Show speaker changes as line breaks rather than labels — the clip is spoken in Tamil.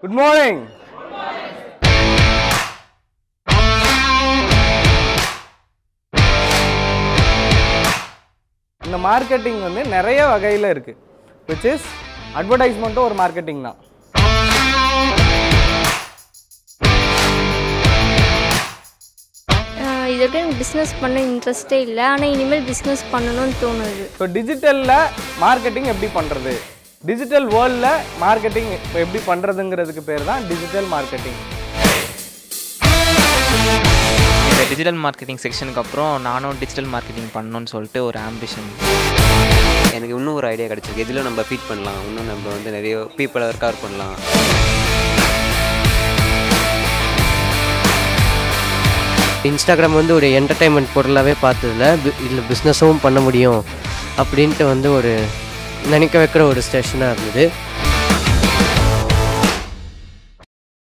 குட் மார்னிங் இந்த மார்க்கெட்டிங் வந்து நிறைய வகையில் இருக்குது விச் இஸ் அட்வர்டைஸ்மெண்ட்டும் ஒரு மார்க்கெட்டிங் தான்
ஆஹ் இது வரைக்கும் எனக்கு பிஸ்னஸ் பண்ண இன்ட்ரெஸ்டே இல்லை ஆனால் இனிமேல் பிஸ்னஸ் பண்ணணும்னு தோணுது
ஸோ டிஜிட்டலில் மார்க்கெட்டிங் எப்படி பண்ணுறது டிஜிட்டல் வேர்ல்டில் மார்க்கெட்டிங் எப்படி பண்ணுறதுங்கிறதுக்கு பேர் தான் டிஜிட்டல் மார்க்கெட்டிங்
இந்த டிஜிட்டல் மார்க்கெட்டிங் செக்ஷனுக்கு அப்புறம் நானும் டிஜிட்டல் மார்க்கெட்டிங் பண்ணணும்னு சொல்லிட்டு ஒரு ஆம்பிஷன்
எனக்கு இன்னும் ஒரு ஐடியா கிடச்சிருக்கு இதில் நம்ம ஃபீட் பண்ணலாம் இன்னும் நம்ம வந்து நிறைய பீப்புளை ரெக்கவர் பண்ணலாம்
இன்ஸ்டாகிராம் வந்து ஒரு என்டர்டைன்மெண்ட் பொருளாகவே பார்த்ததில்ல இதில் பிஸ்னஸும் பண்ண முடியும் அப்படின்ட்டு வந்து ஒரு நினைக்க வைக்கிற ஒரு ஸ்டேஷனாக இருந்தது